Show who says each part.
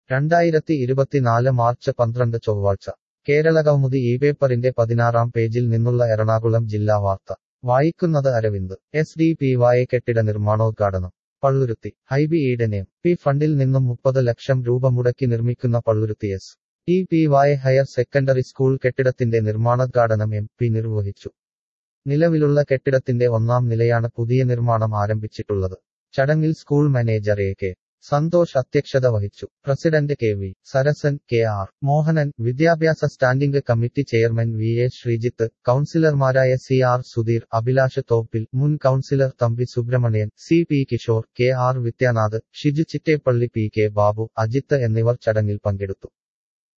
Speaker 1: രണ്ടായിരത്തി ഇരുപത്തിനാല് മാർച്ച് പന്ത്രണ്ട് ചൊവ്വാഴ്ച കേരളകൗമുദി ഈ പേപ്പറിന്റെ പതിനാറാം പേജിൽ നിന്നുള്ള എറണാകുളം ജില്ലാ വാർത്ത വായിക്കുന്നത് അരവിന്ദ് എസ് ഡി പി വായ കെട്ടിട നിർമ്മാണോദ്ഘാടനം പള്ളുരുത്തി ഹൈബി ഈഡനെയും പി ഫണ്ടിൽ നിന്നും മുപ്പത് ലക്ഷം രൂപ മുടക്കി നിർമ്മിക്കുന്ന Palluruthy S T P Y higher secondary school കെട്ടിടത്തിന്റെ നിർമ്മാണോദ്ഘാടനം എം പി നിർവഹിച്ചു നിലവിലുള്ള കെട്ടിടത്തിന്റെ ഒന്നാം നിലയാണ് പുതിയ നിർമ്മാണം ആരംഭിച്ചിട്ടുള്ളത് ചടങ്ങിൽ school manager A K Santhosh അധ്യക്ഷത വഹിച്ചു president K V Sarasan K R Mohanan വിദ്യാഭ്യാസ standing committee chairman V A Sreejith കൌൺസിലർമാരായ സി ആർ സുധീർ അഭിലാഷ് തോപ്പിൽ മുൻ councillor Thampi Subrahmanyan C P Kishore K R Vidyanath Shiju Chittepally P K Babu Ajith എന്നിവർ ചടങ്ങിൽ പങ്കെടുത്തു